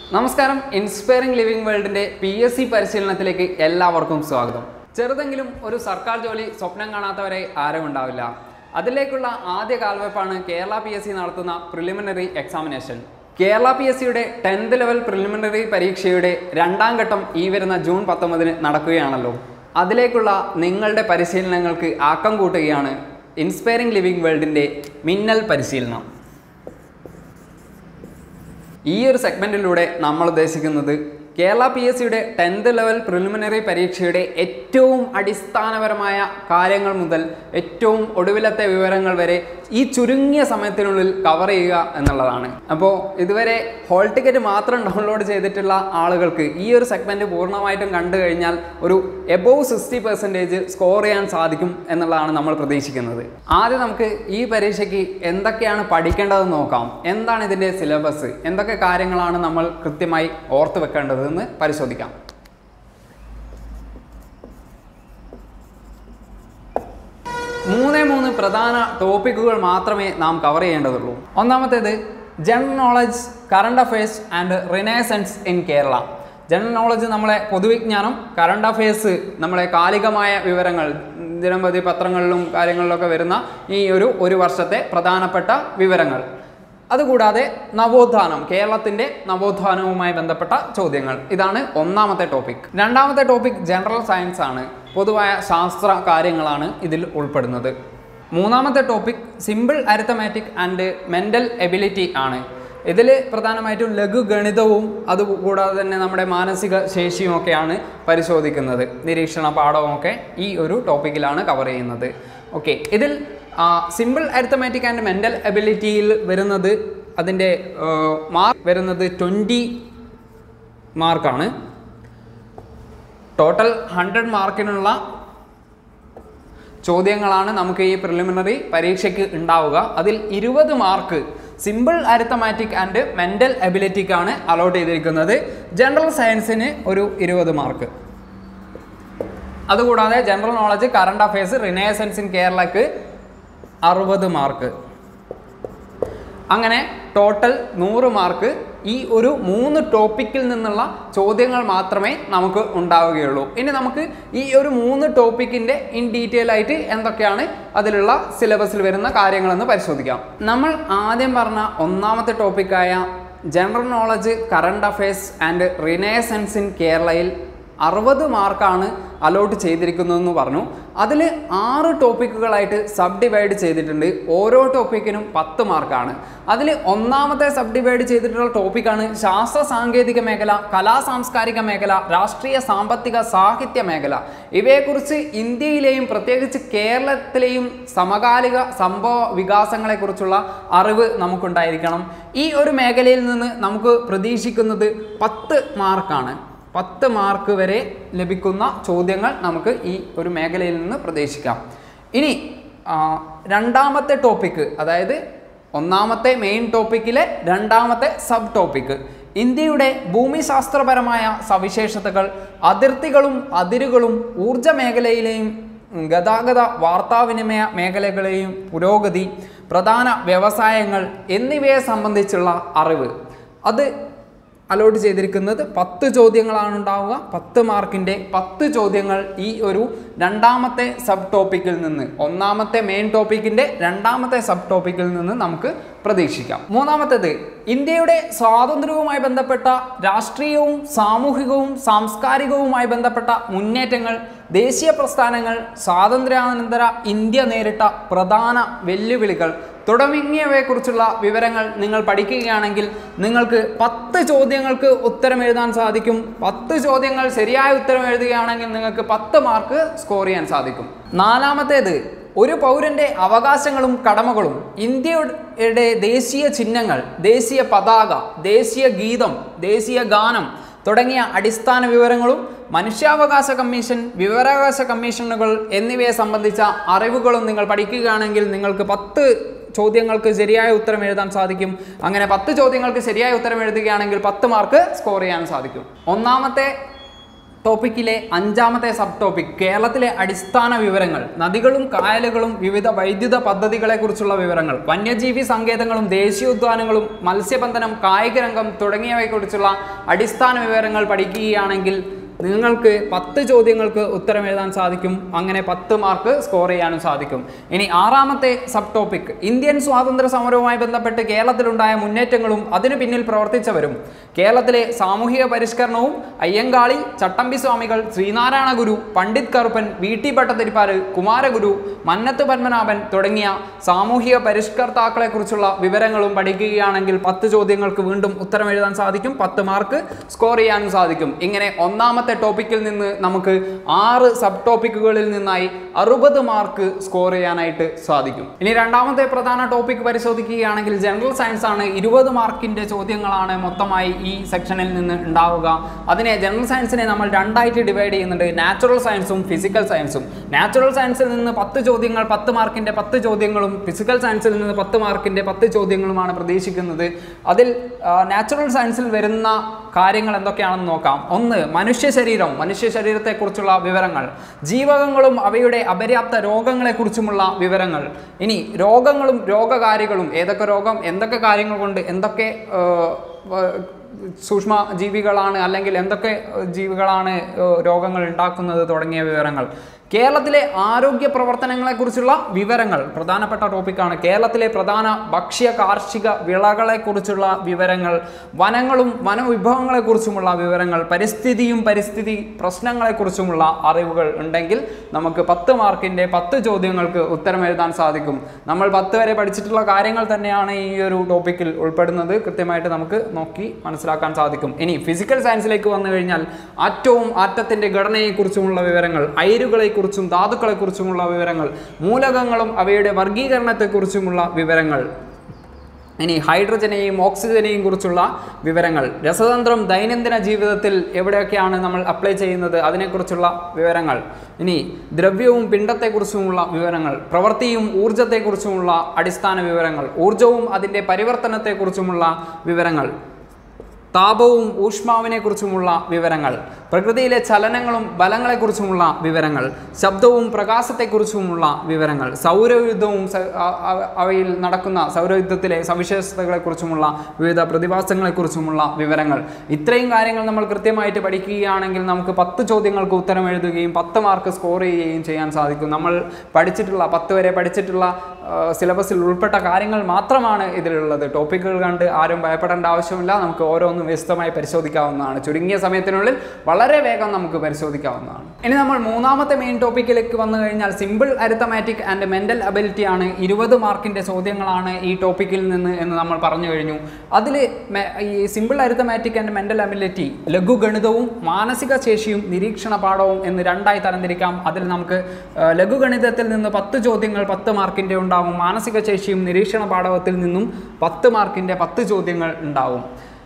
നമസ്കാരം inspiring living വേൾഡിന്റെ P S C പരിശീലനത്തിലേക്ക് എല്ലാവർക്കും സ്വാഗതം ചെറുതെങ്കിലും ഒരു സർക്കാർ ജോലി സ്വപ്നം കാണാത്തവരെ ആരും ഉണ്ടാവില്ല അതിലേക്കുള്ള ആദ്യ കാൽവെപ്പാണ് കേരള പി എസ് സി നടത്തുന്ന preliminary examination Kerala P S സിയുടെ ടെൻത്ത് ലെവൽ പ്രിലിമിനറി പരീക്ഷയുടെ രണ്ടാം ഘട്ടം ഈ വരുന്ന ജൂൺ പത്തൊമ്പതിന് നടക്കുകയാണല്ലോ അതിലേക്കുള്ള നിങ്ങളുടെ പരിശീലനങ്ങൾക്ക് ആക്കം കൂട്ടുകയാണ് ഇൻസ്പയറിംഗ് ലിവിംഗ് വേൾഡിന്റെ മിന്നൽ പരിശീലനം ഈ ഒരു സെഗ്മെൻറ്റിലൂടെ നമ്മൾ ഉദ്ദേശിക്കുന്നത് കേരള പി എസ് സിയുടെ ടെൻത്ത് ലെവൽ പ്രിലിമിനറി പരീക്ഷയുടെ ഏറ്റവും അടിസ്ഥാനപരമായ കാര്യങ്ങൾ മുതൽ ഏറ്റവും ഒടുവിലത്തെ വിവരങ്ങൾ വരെ ഈ ചുരുങ്ങിയ സമയത്തിനുള്ളിൽ കവർ ചെയ്യുക എന്നുള്ളതാണ് അപ്പോൾ ഇതുവരെ ഹോൾ ടിക്കറ്റ് മാത്രം ഡൗൺലോഡ് ചെയ്തിട്ടുള്ള ആളുകൾക്ക് ഈ ഒരു സെഗ്മെൻറ്റ് പൂർണ്ണമായിട്ടും കണ്ടു കഴിഞ്ഞാൽ ഒരു എബോവ് സിക്സ്റ്റി പെർസെൻറ്റേജ് സ്കോർ ചെയ്യാൻ സാധിക്കും എന്നുള്ളതാണ് നമ്മൾ പ്രതീക്ഷിക്കുന്നത് ആദ്യം നമുക്ക് ഈ പരീക്ഷയ്ക്ക് എന്തൊക്കെയാണ് പഠിക്കേണ്ടതെന്ന് നോക്കാം എന്താണ് ഇതിൻ്റെ സിലബസ് എന്തൊക്കെ കാര്യങ്ങളാണ് നമ്മൾ കൃത്യമായി ഓർത്ത് വെക്കേണ്ടതെന്ന് പരിശോധിക്കാം മൂന്നേ മൂന്ന് പ്രധാന ടോപ്പിക്കുകൾ മാത്രമേ നാം കവർ ചെയ്യേണ്ടതുള്ളൂ ഒന്നാമത്തേത് general knowledge current affairs and renaissance in Kerala general knowledge നമ്മളെ പൊതുവിജ്ഞാനം കറണ്ട് അഫയേഴ്സ് നമ്മളെ കാലികമായ വിവരങ്ങൾ ദിനംപ്രതി പത്രങ്ങളിലും കാര്യങ്ങളിലൊക്കെ വരുന്ന ഈ ഒരു ഒരു വർഷത്തെ പ്രധാനപ്പെട്ട വിവരങ്ങൾ അതുകൂടാതെ നവോത്ഥാനം കേരളത്തിന്റെ നവോത്ഥാനവുമായി ബന്ധപ്പെട്ട ചോദ്യങ്ങൾ ഇതാണ് ഒന്നാമത്തെ ടോപ്പിക് രണ്ടാമത്തെ ടോപ്പിക് ജനറൽ സയൻസ് ആണ് പൊതുവായ ശാസ്ത്ര കാര്യങ്ങളാണ് ഇതിൽ ഉൾപ്പെടുന്നത് മൂന്നാമത്തെ topic simple arithmetic and mental ability ആണ് ഇതിൽ പ്രധാനമായിട്ടും ലഘു ഗണിതവും അതുകൂടാതെ തന്നെ നമ്മുടെ മാനസിക ശേഷിയും ഒക്കെയാണ് പരിശോധിക്കുന്നത് നിരീക്ഷണ പാഠവും ഒക്കെ ഈ ഒരു ടോപ്പിക്കിലാണ് കവർ ചെയ്യുന്നത് ഓക്കെ ഇതിൽ സിമ്പിൾ അരിത്തമാറ്റിക് ആൻഡ് മെൻ്റൽ എബിലിറ്റിയിൽ വരുന്നത് അതിൻ്റെ മാർക്ക് വരുന്നത് ട്വൻറ്റി മാർക്കാണ് ടോട്ടൽ ഹൺഡ്രഡ് മാർക്കിനുള്ള ചോദ്യങ്ങളാണ് നമുക്ക് ഈ പ്രിലിമിനറി പരീക്ഷയ്ക്ക് ഉണ്ടാവുക അതിൽ ഇരുപത് mark simple arithmetic and mental എബിലിറ്റിക്കാണ് അലോട്ട് ചെയ്തിരിക്കുന്നത് ജനറൽ സയൻസിന് ഒരു ഇരുപത് മാർക്ക് അതുകൂടാതെ general knowledge current affairs renaissance in കേരളക്ക് അറുപത് മാർക്ക് അങ്ങനെ ടോട്ടൽ നൂറ് മാർക്ക് ഈ ഒരു മൂന്ന് ടോപ്പിക്കിൽ നിന്നുള്ള ചോദ്യങ്ങൾ മാത്രമേ നമുക്ക് ഉണ്ടാവുകയുള്ളൂ ഇനി നമുക്ക് ഈ ഒരു മൂന്ന് ടോപ്പിക്കിൻ്റെ ഇൻ ഡീറ്റെയിൽ ആയിട്ട് എന്തൊക്കെയാണ് അതിലുള്ള സിലബസിൽ വരുന്ന കാര്യങ്ങളെന്ന് പരിശോധിക്കാം നമ്മൾ ആദ്യം പറഞ്ഞ ഒന്നാമത്തെ ടോപ്പിക്കായ general knowledge current affairs and renaissance in കേരളയിൽ അറുപത് മാർക്കാണ് അലോട്ട് ചെയ്തിരിക്കുന്നതെന്ന് പറഞ്ഞു അതിൽ ആറ് ടോപ്പിക്കുകളായിട്ട് സബ് ഡിവൈഡ് ചെയ്തിട്ടുണ്ട് ഓരോ ടോപ്പിക്കിനും പത്ത് മാർക്കാണ് അതിൽ ഒന്നാമത്തെ സബ് ഡിവൈഡ് ചെയ്തിട്ടുള്ള ടോപ്പിക്കാണ് ശാസ്ത്ര സാങ്കേതിക മേഖല കലാ സാംസ്കാരിക മേഖല രാഷ്ട്രീയ സാമ്പത്തിക സാഹിത്യ മേഖല ഇവയെക്കുറിച്ച് ഇന്ത്യയിലെയും പ്രത്യേകിച്ച് കേരളത്തിലെയും സമകാലിക സംഭവ വികാസങ്ങളെക്കുറിച്ചുള്ള അറിവ് നമുക്കുണ്ടായിരിക്കണം ഈ ഒരു മേഖലയിൽ നിന്ന് നമുക്ക് പ്രതീക്ഷിക്കുന്നത് പത്ത് മാർക്കാണ് പത്ത് മാർക്ക് വരെ ലഭിക്കുന്ന ചോദ്യങ്ങൾ നമുക്ക് ഈ ഒരു മേഖലയിൽ നിന്ന് പ്രതീക്ഷിക്കാം ഇനി ആ, രണ്ടാമത്തെ ടോപ്പിക്ക് അതായത് ഒന്നാമത്തെ മെയിൻ ടോപ്പിക്കിലെ രണ്ടാമത്തെ സബ് ടോപ്പിക്ക് ഇന്ത്യയുടെ ഭൂമിശാസ്ത്രപരമായ സവിശേഷതകൾ അതിർത്തികളും അതിരുകളും ഊർജ മേഖലയിലെയും ഗതാഗത വാർത്താവിനിമയ മേഖലകളെയും പുരോഗതി പ്രധാന വ്യവസായങ്ങൾ എന്നിവയെ സംബന്ധിച്ചുള്ള അറിവ് അത് അലോട്ട് ചെയ്തിരിക്കുന്നത് പത്ത് ചോദ്യങ്ങളാണ് ഉണ്ടാവുക പത്ത് മാർക്കിൻ്റെ പത്ത് ചോദ്യങ്ങൾ ഈ ഒരു രണ്ടാമത്തെ സബ് ടോപ്പിക്കിൽ നിന്ന് ഒന്നാമത്തെ മെയിൻ ടോപ്പിക്കിൻ്റെ രണ്ടാമത്തെ സബ് ടോപ്പിക്കിൽ നിന്ന് നമുക്ക് പ്രതീക്ഷിക്കാം മൂന്നാമത്തേത് ഇന്ത്യയുടെ സ്വാതന്ത്ര്യവുമായി ബന്ധപ്പെട്ട രാഷ്ട്രീയവും സാമൂഹികവും സാംസ്കാരികവുമായി ബന്ധപ്പെട്ട മുന്നേറ്റങ്ങൾ ദേശീയ പ്രസ്ഥാനങ്ങൾ സ്വാതന്ത്ര്യാനന്തര ഇന്ത്യ നേരിട്ട പ്രധാന വെല്ലുവിളികൾ തുടങ്ങിയവയെക്കുറിച്ചുള്ള വിവരങ്ങൾ നിങ്ങൾ പഠിക്കുകയാണെങ്കിൽ നിങ്ങൾക്ക് പത്ത് ചോദ്യങ്ങൾക്ക് ഉത്തരം എഴുതാൻ സാധിക്കും പത്ത് ചോദ്യങ്ങൾ ശരിയായ ഉത്തരം എഴുതുകയാണെങ്കിൽ നിങ്ങൾക്ക് പത്ത് മാർക്ക് സ്കോർ ചെയ്യാൻ സാധിക്കും നാലാമത്തേത് ഒരു പൗരന്റെ അവകാശങ്ങളും കടമകളും ഇന്ത്യയുടെ ദേശീയ ചിഹ്നങ്ങൾ ദേശീയ പതാക ദേശീയ ഗീതം ദേശീയ ഗാനം തുടങ്ങിയ അടിസ്ഥാന വിവരങ്ങളും മനുഷ്യാവകാശ കമ്മീഷൻ വിവരാവകാശ കമ്മീഷനുകൾ എന്നിവയെ സംബന്ധിച്ച അറിവുകളും നിങ്ങൾ പഠിക്കുകയാണെങ്കിൽ നിങ്ങൾക്ക് പത്ത് ചോദ്യങ്ങൾക്ക് ശരിയായ ഉത്തരം എഴുതാൻ സാധിക്കും അങ്ങനെ പത്ത് ചോദ്യങ്ങൾക്ക് ശരിയായ ഉത്തരം എഴുതുകയാണെങ്കിൽ പത്ത് മാർക്ക് സ്കോർ ചെയ്യാൻ സാധിക്കും ഒന്നാമത്തെ ടോപ്പിക്കിലെ അഞ്ചാമത്തെ സബ് ടോപ്പിക് കേരളത്തിലെ അടിസ്ഥാന വിവരങ്ങൾ നദികളും കായലുകളും വിവിധ വൈദ്യുത പദ്ധതികളെക്കുറിച്ചുള്ള വിവരങ്ങൾ വന്യജീവി സങ്കേതങ്ങളും ദേശീയോദ്യാനങ്ങളും മത്സ്യബന്ധനം കായിക രംഗം തുടങ്ങിയവയെക്കുറിച്ചുള്ള അടിസ്ഥാന വിവരങ്ങൾ പഠിക്കുകയാണെങ്കിൽ നിങ്ങൾക്ക് പത്ത് ചോദ്യങ്ങൾക്ക് ഉത്തരം എഴുതാൻ സാധിക്കും അങ്ങനെ പത്ത് മാർക്ക് സ്കോർ ചെയ്യാനും സാധിക്കും ഇനി ആറാമത്തെ സബ് ടോപ്പിക് ഇന്ത്യൻ സ്വാതന്ത്ര്യ സമരവുമായി ബന്ധപ്പെട്ട് കേരളത്തിലുണ്ടായ മുന്നേറ്റങ്ങളും അതിനു പിന്നിൽ പ്രവർത്തിച്ചവരും കേരളത്തിലെ സാമൂഹിക പരിഷ്കരണവും അയ്യങ്കാളി ചട്ടമ്പി സ്വാമികൾ ശ്രീനാരായണ ഗുരു പണ്ഡിറ്റ് കറുപ്പൻ വി ടി ഭട്ടതിരിപ്പാട് കുമാരഗുരു മന്നത്ത് പത്മനാഭൻ തുടങ്ങിയ സാമൂഹിക പരിഷ്കർത്താക്കളെക്കുറിച്ചുള്ള വിവരങ്ങളും പഠിക്കുകയാണെങ്കിൽ പത്ത് ചോദ്യങ്ങൾക്ക് വീണ്ടും ഉത്തരം എഴുതാൻ സാധിക്കും പത്ത് മാർക്ക് സ്കോർ ചെയ്യാനും സാധിക്കും ഇങ്ങനെ ഒന്നാമത്തെ ടോപ്പിക്കിൽ നിന്ന് നമുക്ക് ആറ് സബ് ടോപ്പിക്കുകളിൽ നിന്നായി അറുപത് മാർക്ക് സ്കോർ ചെയ്യാനായിട്ട് സാധിക്കും ഇനി രണ്ടാമത്തെ പ്രധാന ടോപ്പിക് പരിശോധിക്കുകയാണെങ്കിൽ ജനറൽ സയൻസ് ആണ് ഇരുപത് മാർക്കിന്റെ ചോദ്യങ്ങളാണ് മൊത്തമായി ഈ സെക്ഷനിൽ നിന്ന് ഉണ്ടാവുക അതിനെ ജനറൽ സയൻസിനെ നമ്മൾ രണ്ടായിട്ട് ഡിവൈഡ് ചെയ്യുന്നുണ്ട് നാച്ചുറൽ സയൻസും ഫിസിക്കൽ സയൻസും നാച്ചുറൽ സയൻസിൽ നിന്ന് പത്ത് ചോദ്യങ്ങൾ പത്ത് മാർക്കിന്റെ പത്ത് ചോദ്യങ്ങളും ഫിസിക്കൽ സയൻസിൽ നിന്ന് പത്ത് മാർക്കിന്റെ പത്ത് ചോദ്യങ്ങളുമാണ് പ്രതീക്ഷിക്കുന്നത് അതിൽ നാച്ചുറൽ സയൻസിൽ വരുന്ന കാര്യങ്ങൾ എന്തൊക്കെയാണെന്ന് നോക്കാം ഒന്ന് മനുഷ്യ ശരീരം മനുഷ്യ ശരീരത്തെക്കുറിച്ചുള്ള വിവരങ്ങൾ ജീവകങ്ങളും അവയുടെ അപര്യാപ്ത രോഗങ്ങളെക്കുറിച്ചുമുള്ള വിവരങ്ങൾ ഇനി രോഗങ്ങളും രോഗകാരികളും ഏതൊക്കെ രോഗം എന്തൊക്കെ കാര്യങ്ങൾ കൊണ്ട് എന്തൊക്കെ ആ, ആ, സൂക്ഷ്മ ജീവികളാണ് അല്ലെങ്കിൽ എന്തൊക്കെ ആ, ജീവികളാണ് ആ, രോഗങ്ങൾ ഉണ്ടാക്കുന്നത് തുടങ്ങിയ വിവരങ്ങൾ കേരളത്തിലെ ആരോഗ്യ പ്രവർത്തനങ്ങളെക്കുറിച്ചുള്ള വിവരങ്ങൾ പ്രധാനപ്പെട്ട ടോപ്പിക്കാണ് കേരളത്തിലെ പ്രധാന ഭക്ഷ്യ കാർഷിക വിളകളെക്കുറിച്ചുള്ള വിവരങ്ങൾ വനങ്ങളും വനവിഭവങ്ങളെക്കുറിച്ചുമുള്ള വിവരങ്ങൾ പരിസ്ഥിതിയും പരിസ്ഥിതി പ്രശ്നങ്ങളെക്കുറിച്ചുമുള്ള അറിവുകൾ ഉണ്ടെങ്കിൽ നമുക്ക് പത്ത് മാർക്കിൻ്റെ പത്ത് ചോദ്യങ്ങൾക്ക് ഉത്തരം എഴുതാൻ സാധിക്കും നമ്മൾ പത്ത് വരെ പഠിച്ചിട്ടുള്ള കാര്യങ്ങൾ തന്നെയാണ് ഈ ഒരു ടോപ്പിക്കിൽ ഉൾപ്പെടുന്നത് കൃത്യമായിട്ട് നമുക്ക് നോക്കി മനസ്സിലാക്കാൻ സാധിക്കും ഇനി ഫിസിക്കൽ സയൻസിലേക്ക് വന്നു കഴിഞ്ഞാൽ ആറ്റവും ആറ്റത്തിൻ്റെ ഘടനയെക്കുറിച്ചുമുള്ള വിവരങ്ങൾ അയിരുകളെക്കുറിച്ചും ധാതുക്കളെക്കുറിച്ചുമുള്ള വിവരങ്ങൾ മൂലകങ്ങളും അവയുടെ വർഗീകരണത്തെക്കുറിച്ചുമുള്ള വിവരങ്ങൾ ഇനി ഹൈഡ്രജനെയും ഓക്സിജനെയും കുറിച്ചുള്ള വിവരങ്ങൾ രസതന്ത്രം ദൈനംദിന ജീവിതത്തിൽ എവിടെയൊക്കെയാണ് നമ്മൾ അപ്ലൈ ചെയ്യുന്നത് അതിനെക്കുറിച്ചുള്ള വിവരങ്ങൾ ഇനി ദ്രവ്യവും പിണ്ടത്തെക്കുറിച്ചുമുള്ള വിവരങ്ങൾ പ്രവൃത്തിയും ഊർജത്തെക്കുറിച്ചുമുള്ള അടിസ്ഥാന വിവരങ്ങൾ ഊർജവും അതിൻ്റെ പരിവർത്തനത്തെക്കുറിച്ചുമുള്ള വിവരങ്ങൾ താപവും ഊഷ്മാവിനെക്കുറിച്ചുമുള്ള വിവരങ്ങൾ പ്രകൃതിയിലെ ചലനങ്ങളും ബലങ്ങളെക്കുറിച്ചുമുള്ള വിവരങ്ങൾ ശബ്ദവും പ്രകാശത്തെക്കുറിച്ചുമുള്ള വിവരങ്ങൾ സൗരയുദ്ധവും സ- അ- അ- അവയിൽ നടക്കുന്ന സൗരയുദ്ധത്തിലെ സവിശേഷതകളെക്കുറിച്ചുമുള്ള വിവിധ പ്രതിഭാസങ്ങളെക്കുറിച്ചുമുള്ള വിവരങ്ങൾ ഇത്രയും കാര്യങ്ങൾ നമ്മൾ കൃത്യമായിട്ട് പഠിക്കുകയാണെങ്കിൽ നമുക്ക് പത്ത് ചോദ്യങ്ങൾക്ക് ഉത്തരം എഴുതുകയും പത്ത് മാർക്ക് സ്കോർ ചെയ്യുകയും ചെയ്യാൻ സാധിക്കും നമ്മൾ പഠിച്ചിട്ടുള്ള പത്ത് വരെ പഠിച്ചിട്ടുള്ള ആ, സിലബസിൽ ഉൾപ്പെട്ട കാര്യങ്ങൾ മാത്രമാണ് ഇതിലുള്ളത് ടോപ്പിക്കുകൾ കണ്ട് ആരും ഭയപ്പെടേണ്ട ആവശ്യമില്ല നമുക്ക് ഓരോന്നും വിശദമായി പരിശോധിക്കാവുന്നതാണ് ചുരുങ്ങിയ സമയത്തിനുള്ളിൽ വളരെ വേഗം നമുക്ക് പരിശോധിക്കാവുന്നതാണ് ഇനി നമ്മൾ മൂന്നാമത്തെ മെയിൻ ടോപ്പിക്കിലേക്ക് വന്നു കഴിഞ്ഞാൽ simple arithmetic and mental ability ആണ് ഇരുപത് മാർക്കിൻ്റെ ചോദ്യങ്ങളാണ് ഈ ടോപ്പിക്കിൽ നിന്ന് എന്ന് നമ്മൾ പറഞ്ഞു കഴിഞ്ഞു അതിൽ ഈ simple arithmetic and mental ability ലഘുഗണിതവും മാനസിക ശേഷിയും നിരീക്ഷണ പാഠവും എന്ന് രണ്ടായി തരംതിരിക്കാം അതിൽ നമുക്ക് ആ, ലഘുഗണിതത്തിൽ നിന്ന് പത്ത് ചോദ്യങ്ങൾ പത്ത് മാർക്കിൻ്റെ ഉണ്ടാവും മാനസിക ശേഷിയും നിരീക്ഷണ പാഠവത്തിൽ നിന്നും പത്ത് മാർക്കിൻ്റെ പത്ത് ചോദ്യങ്ങൾ ഉണ്ടാവും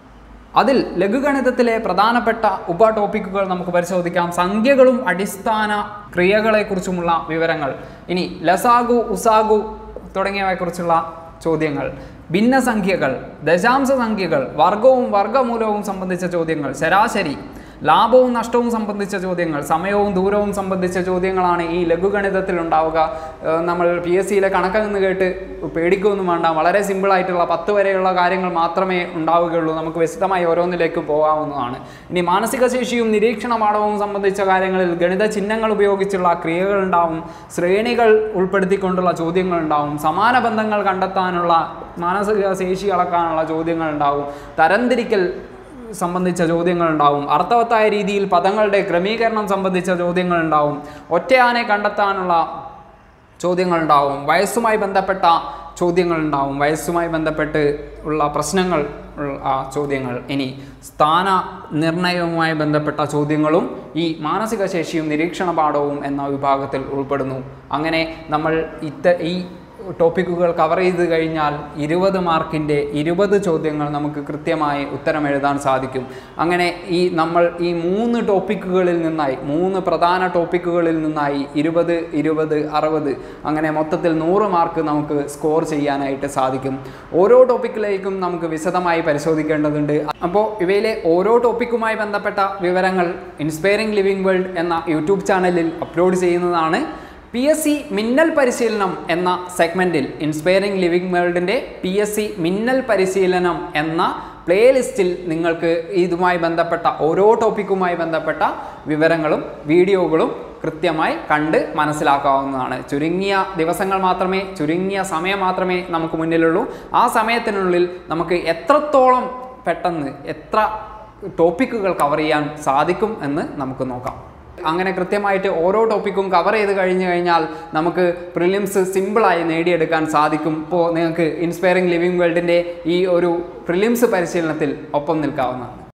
അതിൽ ലഘുഗണിതത്തിലെ പ്രധാനപ്പെട്ട ഉപ ടോപ്പിക്കുകൾ നമുക്ക് പരിശോധിക്കാം സംഖ്യകളും അടിസ്ഥാന ക്രിയകളെക്കുറിച്ചുമുള്ള വിവരങ്ങൾ ഇനി ലസാഗു ഉസാഗു തുടങ്ങിയവയെക്കുറിച്ചുള്ള ചോദ്യങ്ങൾ ഭിന്നസംഖ്യകൾ ദശാംശ സംഖ്യകൾ വർഗവും വർഗമൂലവും സംബന്ധിച്ച ചോദ്യങ്ങൾ ശരാശരി ലാഭവും നഷ്ടവും സംബന്ധിച്ച ചോദ്യങ്ങൾ സമയവും ദൂരവും സംബന്ധിച്ച ചോദ്യങ്ങളാണ് ഈ ലഘുഗണിതത്തിൽ ഉണ്ടാവുക ഏഹ് നമ്മൾ പി എസ് സിയിലെ കണക്കെന്ന് കേട്ട് പേടിക്കുകയൊന്നും വേണ്ട വളരെ സിമ്പിളായിട്ടുള്ള പത്ത് വരെയുള്ള കാര്യങ്ങൾ മാത്രമേ ഉണ്ടാവുകയുള്ളൂ നമുക്ക് വിശദമായി ഓരോന്നിലേക്ക് പോകാവുന്നതാണ് ഇനി മാനസിക ശേഷിയും നിരീക്ഷണ പാഠവും സംബന്ധിച്ച കാര്യങ്ങളിൽ ഗണിത ചിഹ്നങ്ങൾ ഉപയോഗിച്ചുള്ള ക്രിയകൾ ഉണ്ടാവും ശ്രേണികൾ ഉൾപ്പെടുത്തിക്കൊണ്ടുള്ള ചോദ്യങ്ങൾ ഉണ്ടാവും സമാന ബന്ധങ്ങൾ കണ്ടെത്താനുള്ള മാനസിക ശേഷി അളക്കാനുള്ള ചോദ്യങ്ങൾ ഉണ്ടാവും തരംതിരിക്കൽ സംബന്ധിച്ച ചോദ്യങ്ങൾ ഉണ്ടാവും അർത്ഥവത്തായ രീതിയിൽ പദങ്ങളുടെ ക്രമീകരണം സംബന്ധിച്ച ചോദ്യങ്ങൾ ഉണ്ടാവും ഒറ്റയാനെ കണ്ടെത്താനുള്ള ചോദ്യങ്ങൾ ഉണ്ടാവും വയസ്സുമായി ബന്ധപ്പെട്ട ചോദ്യങ്ങൾ ഉണ്ടാവും വയസ്സുമായി ബന്ധപ്പെട്ട് ഉള്ള പ്രശ്നങ്ങൾ ഉള്ള ആ ചോദ്യങ്ങൾ ഇനി സ്ഥാന നിർണയവുമായി ബന്ധപ്പെട്ട ചോദ്യങ്ങളും ഈ മാനസിക ശേഷിയും നിരീക്ഷണ പാഠവും എന്ന വിഭാഗത്തിൽ ഉൾപ്പെടുന്നു അങ്ങനെ നമ്മൾ ഇത്ത ഈ ടോപ്പിക്കുകൾ കവർ ചെയ്ത് കഴിഞ്ഞാൽ ഇരുപത് മാർക്കിൻ്റെ ഇരുപത് ചോദ്യങ്ങൾ നമുക്ക് കൃത്യമായി ഉത്തരം എഴുതാൻ സാധിക്കും അങ്ങനെ ഈ നമ്മൾ ഈ മൂന്ന് ടോപ്പിക്കുകളിൽ നിന്നായി മൂന്ന് പ്രധാന ടോപ്പിക്കുകളിൽ നിന്നായി ഇരുപത് ഇരുപത് അറുപത് അങ്ങനെ മൊത്തത്തിൽ നൂറ് മാർക്ക് നമുക്ക് സ്കോർ ചെയ്യാനായിട്ട് സാധിക്കും ഓരോ ടോപ്പിക്കിലേക്കും നമുക്ക് വിശദമായി പരിശോധിക്കേണ്ടതുണ്ട് അപ്പോൾ ഇവയിലെ ഓരോ ടോപ്പിക്കുമായി ബന്ധപ്പെട്ട വിവരങ്ങൾ ഇൻസ്പയറിംഗ് ലിവിംഗ് വേൾഡ് എന്ന യൂട്യൂബ് ചാനലിൽ അപ്ലോഡ് ചെയ്യുന്നതാണ് പി എസ് സി മിന്നൽ പരിശീലനം എന്ന സെഗ്മെൻറ്റിൽ ഇൻസ്പയറിംഗ് ലിവിംഗ് വേൾഡിൻ്റെ പി എസ് സി മിന്നൽ പരിശീലനം എന്ന പ്ലേലിസ്റ്റിൽ നിങ്ങൾക്ക് ഇതുമായി ബന്ധപ്പെട്ട ഓരോ ടോപ്പിക്കുമായി ബന്ധപ്പെട്ട വിവരങ്ങളും വീഡിയോകളും കൃത്യമായി കണ്ട് മനസ്സിലാക്കാവുന്നതാണ് ചുരുങ്ങിയ ദിവസങ്ങൾ മാത്രമേ ചുരുങ്ങിയ സമയം മാത്രമേ നമുക്ക് മുന്നിലുള്ളൂ ആ സമയത്തിനുള്ളിൽ നമുക്ക് എത്രത്തോളം പെട്ടെന്ന് എത്ര ടോപ്പിക്കുകൾ കവർ ചെയ്യാൻ സാധിക്കും എന്ന് നമുക്ക് നോക്കാം അങ്ങനെ കൃത്യമായിട്ട് ഓരോ ടോപ്പിക്കും കവർ ചെയ്ത് കഴിഞ്ഞു കഴിഞ്ഞാൽ നമുക്ക് പ്രിലിംസ് സിമ്പിളായി നേടിയെടുക്കാൻ സാധിക്കും ഇപ്പോൾ നിങ്ങൾക്ക് ഇൻസ്പയറിംഗ് ലിവിംഗ് വേൾഡിൻ്റെ ഈ ഒരു പ്രിലിംസ് പരിശീലനത്തിൽ ഒപ്പം നിൽക്കാവുന്നതാണ്